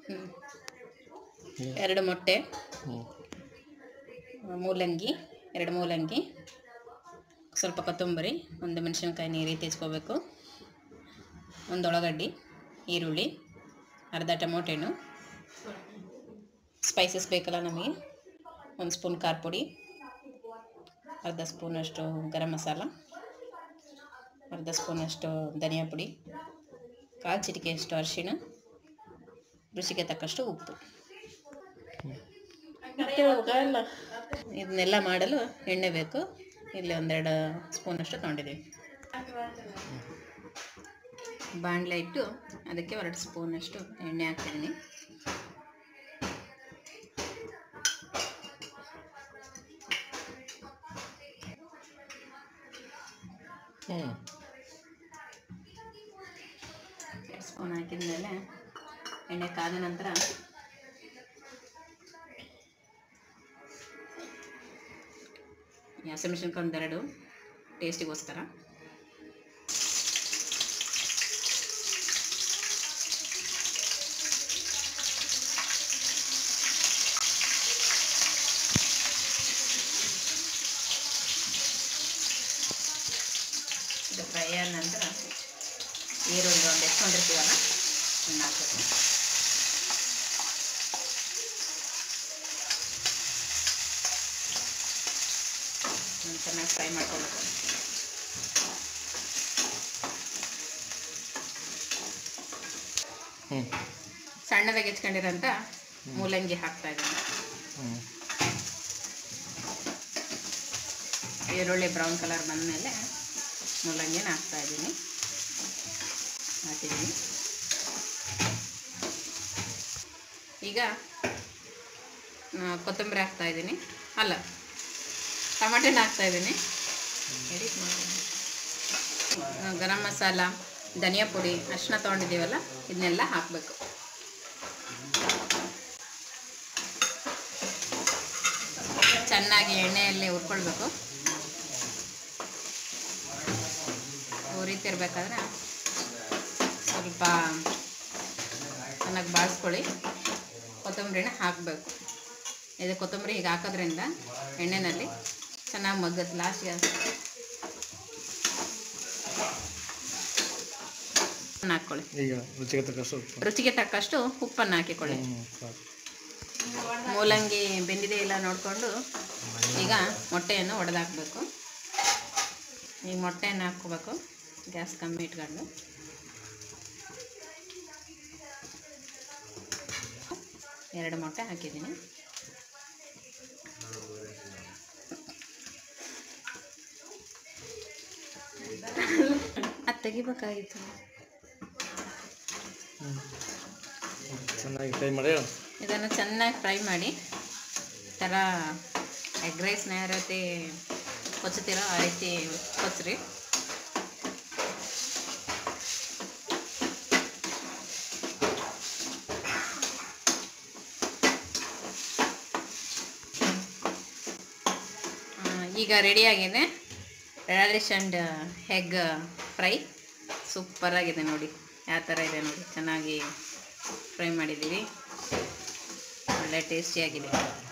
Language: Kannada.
ಹ್ಮ್. ಎರಡು ಮೊಟ್ಟೆ ಹ್ಞೂ ಮೂಲಂಗಿ ಎರಡು ಮೂಲಂಗಿ ಸ್ವಲ್ಪ ಕೊತ್ತಂಬರಿ ಒಂದು ಮೆಣಸಿನ್ಕಾಯಿ ನೀರು ತೆಚ್ಕೋಬೇಕು ಒಂದು ಉಳ್ಳಾಗಡ್ಡಿ ಈರುಳ್ಳಿ ಅರ್ಧ ಟೊಮೊಟೊ ಹಣ್ಣು ಸ್ಪೈಸಸ್ ಬೇಕಲ್ಲ ನಮಗೆ ಒಂದು ಸ್ಪೂನ್ ಖಾರ ಪುಡಿ ಅರ್ಧ ಸ್ಪೂನಷ್ಟು ಗರಂ ಮಸಾಲ ಅರ್ಧ ಸ್ಪೂನಷ್ಟು ಧನಿಯಾ ಪುಡಿ ಕಾಲು ಚಿಟಿಕೆಯಷ್ಟು ಅರಿಶಿಣ ರುಚಿಗೆ ತಕ್ಕಷ್ಟು ಉಪ್ಪು ಇದನ್ನೆಲ್ಲ ಮಾಡಲು ಎಣ್ಣೆ ಬೇಕು ಇಲ್ಲಿ ಒಂದೆರಡು ಸ್ಪೂನಷ್ಟು ತೊಗೊಂಡಿದ್ದೀವಿ ಬಾಣಲೆ ಇಟ್ಟು ಅದಕ್ಕೆ ಎರಡು ಸ್ಪೂನಷ್ಟು ಎಣ್ಣೆ ಹಾಕ್ತಿದ್ದೀನಿ ಹ್ಞೂ ಎರಡು ಸ್ಪೂನ್ ಹಾಕಿದ್ಮೇಲೆ ಎಣ್ಣೆ ಕಾದ ನಂತರ ಈ ಹಸಿಮೆಣಸಿನ್ಕಾಯಿ ಒಂದೆರಡು ಟೇಸ್ಟಿಗೋಸ್ಕರ ಇದು ಫ್ರೈ ಆದ ನಂತರ ಈರುಳ್ಳಿ ಒಂದು ಎತ್ಕೊಂಡಿರ್ತೀವಲ್ಲ ಅದನ್ನ ಹಾಕ್ಬೇಕು ಅದನ್ನ ಚೆನ್ನಾಗಿ ಫ್ರೈ ಮಾಡ್ಕೊಬೇಕು ಹ್ಞೂ ಸಣ್ಣದಾಗಿ ಹೆಚ್ಕೊಂಡಿರೋಂಥ ಮೂಲಂಗಿ ಹಾಕ್ತಾ ಇದ್ದೀನಿ ಹ್ಞೂ ಈರುಳ್ಳಿ ಬ್ರೌನ್ ಕಲರ್ ಬಂದಮೇಲೆ ಮೂಲಂಗಿನ ಹಾಕ್ತಾ ಇದ್ದೀನಿ ಹಾಕಿದ್ದೀನಿ ಈಗ ಆ, ಕೊತ್ತಂಬರಿ ಹಾಕ್ತಾ ಇದ್ದೀನಿ ಅಲ್ಲ ಟಮಾಟೆನ ಹಾಕ್ತಾ ಇದ್ದೀನಿ ಎಡಿಟ್ ಮಾಡಿ ಆ, ಗರಂ ಮಸಾಲ ಧನಿಯಾ ಪುಡಿ ಅರಿಶಿನ ತೊಗೊಂಡಿದ್ದೀವಲ್ಲ ಇದನ್ನೆಲ್ಲ ಹಾಕಬೇಕು ಚೆನ್ನಾಗಿ ಎಣ್ಣೆಯಲ್ಲಿ ಹುರ್ಕೊಳ್ಬೇಕು ಹುರಿತಿರ್ಬೇಕಾದ್ರೆ ಸ್ವಲ್ಪ ಚೆನ್ನಾಗಿ ಬಾಳಿಸ್ಕೊಳ್ಳಿ ಕೊತ್ತಂಬರಿನ ಹಾಕಬೇಕು ಇದು ಕೊತ್ತಂಬರಿ ಹೀಗೆ ಹಾಕೋದ್ರಿಂದ ಎಣ್ಣೆಯಲ್ಲಿ ಚೆನ್ನಾಗಿ ಮಗ್ಗತ್ತೆ ಲಾಸ್ಟ್ಗೆ ಹಾಕ್ಕೊಳ್ಳಿ ಈಗ ರುಚಿಗೆ ತಕ್ಕಷ್ಟು ಉಪ್ಪು ರುಚಿಗೆ ತಕ್ಕಷ್ಟು ಉಪ್ಪನ್ನು ಹಾಕಿಕೊಳ್ಳಿ ಹ್ಞೂ ಸಾಕು ಮೂಲಂಗಿ ಬೆಂದಿದೆ ಇಲ್ಲ ನೋಡಿಕೊಂಡು ಈಗ ಮೊಟ್ಟೆಯನ್ನು ಒಡೆದಾಕಬೇಕು ಈಗ ಮೊಟ್ಟೆಯನ್ನು ಹಾಕ್ಕೋಬೇಕು ಗ್ಯಾಸ್ ಕಮ್ಮಿ ಇಟ್ಕೊಂಡು ಎರಡು ಮೊಟ್ಟೆ ಹಾಕಿದ್ದೀನಿ ಅದು ತೆಗಿಬೇಕಾಗಿತ್ತು ಚೆನ್ನಾಗಿ ಫ್ರೈ ಮಾಡಿ ಇದನ್ನು ಚೆನ್ನಾಗಿ ಫ್ರೈ ಮಾಡಿ ಈ ಥರ ಎಗ್ ರೈಸ್ನ ಯಾವ ರೀತಿ ಕೊಚ್ತೀರೋ ಆ ರೀತಿ ಕೊಚ್ಚ್ರಿ ಆ, ಈಗ ರೆಡಿಯಾಗಿದೆ ರ್ಯಾಡಿಶ್ ಆ್ಯಂಡ್ ಎಗ್ ಫ್ರೈ ಸೂಪರಾಗಿದೆ ನೋಡಿ ಯಾವ ಥರ ಇದೆ ನೋಡಿ ಚೆನ್ನಾಗಿ ಫ್ರೈ ಮಾಡಿದ್ದೀವಿ ಒಳ್ಳೆ ಟೇಸ್ಟಿಯಾಗಿದೆ